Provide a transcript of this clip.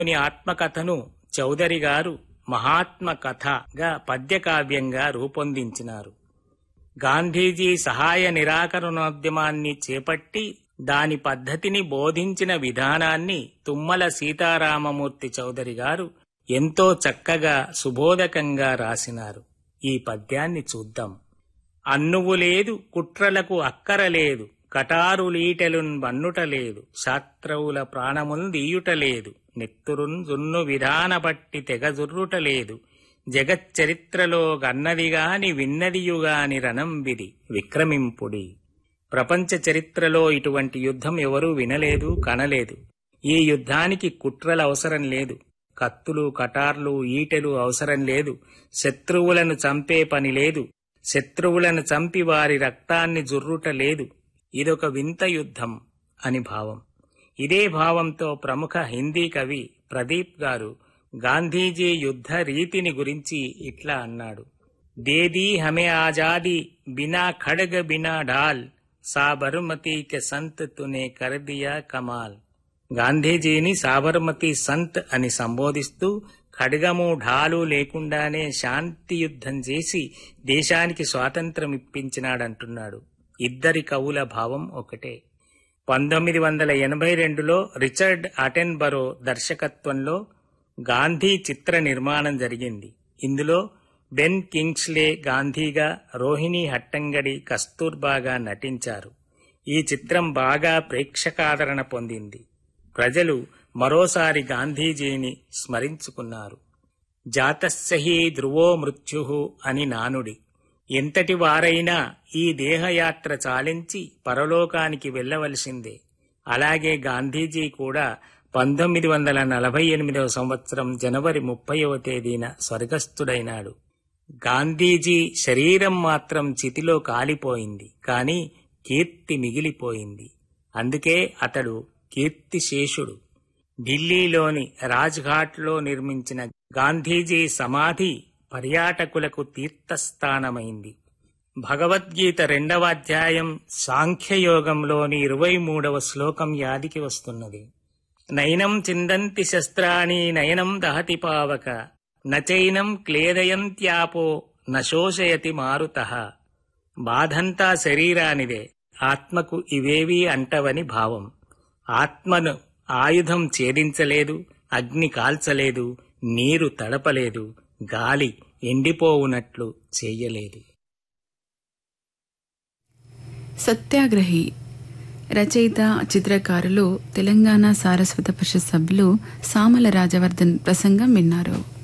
గాంధీని ఆత్మకథను చౌదరి గారు మహాత్మ కథగా పద్యకావ్యంగా రూపొందించినారు గాంధీజీ సహాయ నిరాకరణోద్యమాన్ని చేపట్టి దాని పద్ధతిని బోధించిన విధానాన్ని తుమ్మల సీతారామమూర్తి చౌదరి గారు ఎంతో చక్కగా సుబోధకంగా రాసినారు ఈ పద్యాన్ని చూద్దాం అన్నువు లేదు కుట్రలకు అక్కర లేదు కటారులీటెలున్ వన్నుట లేదు శాస్త్రవుల ప్రాణముల్ దీయుట లేదు నెత్తురున్ జున్ను విధాన బట్టి తెగజుర్రుట లేదు జగచ్చరిత్రలో గన్నదిగాని విన్నదియుగాని రణంవిది విక్రమింపుడి ప్రపంచ చరిత్రలో ఇటువంటి యుద్ధం ఎవరూ వినలేదు కనలేదు ఈ యుద్ధానికి కుట్రల అవసరం లేదు కత్తులు కటార్లు ఈటెలు అవసరం లేదు శత్రువులను చంపే పని లేదు శత్రువులను చంపి వారి రక్తాన్ని జుర్రుట లేదు ఇదొక వింత యుద్ధం అని భావం ఇదే భావంతో ప్రముఖ హిందీ కవి ప్రదీప్ గారు గాంధీజీ యుద్ధ రీతిని గురించి ఇట్లా అన్నాడు దేదీ హమే ఆజాదీ బినా ఖడ్గ బినా ఢాల్ సాబర్మతి కే సంత్ తునే కర్ దియా కమాల్ గాంధీజీని సాబర్మతి సంత్ అని సంబోధిస్తూ ఖడ్గము ఢాలు లేకుండానే శాంతి యుద్ధం చేసి దేశానికి స్వాతంత్రం ఇప్పించినాడంటున్నాడు ఇద్దరి కవుల భావం ఒకటే పంతొమ్మిది వందల ఎనభై రెండులో రిచర్డ్ అటెన్బరో దర్శకత్వంలో గాంధీ చిత్ర నిర్మాణం జరిగింది ఇందులో బెన్ కింగ్స్లే గాంధీగా రోహిణి హట్టంగడి కస్తూర్బాగా నటించారు ఈ చిత్రం బాగా ప్రేక్షకాదరణ పొందింది ప్రజలు మరోసారి గాంధీజీని స్మరించుకున్నారు జాతస్సహి ధ్రువో మృత్యు అని నానుడి ఎంతటి వారైనా ఈ దేహయాత్ర చాలించి పరలోకానికి వెళ్ళవలసిందే అలాగే గాంధీజీ కూడా పంతొమ్మిది వందల నలభై ఎనిమిదవ సంవత్సరం జనవరి ముప్పైవ తేదీన స్వర్గస్థుడైనాడు గాంధీజీ శరీరం మాత్రం చితిలో కాలిపోయింది కాని కీర్తి మిగిలిపోయింది అందుకే అతడు కీర్తిశేషుడు ఢిల్లీలోని రాజ్ఘాట్లో నిర్మించిన గాంధీజీ సమాధి పర్యాటకులకు తీర్థస్థానమైంది భగవద్గీత రెండవ అధ్యాయం సాంఖ్యయోగంలోని ఇరవై మూడవ శ్లోకం యాదికి వస్తున్నది నయనం చిందంతి శస్త్రాణి నయనం దహతి పావక నచైనం క్లేదయంత్యాపో నశోషయతి మారుత బాధంతా శరీరానిదే ఆత్మకు ఇవేవీ అంటవని భావం ఆత్మను ఆయుధం ఛేదించలేదు అగ్ని కాల్చలేదు నీరు తడపలేదు గాలి ఎండిపోవునట్లు చెయ్యలేదు సత్యాగ్రహి రచయిత చిత్రకారులు తెలంగాణ సారస్వత పరిషత్ సభ్యులు సామల రాజవర్ధన్ ప్రసంగం విన్నారు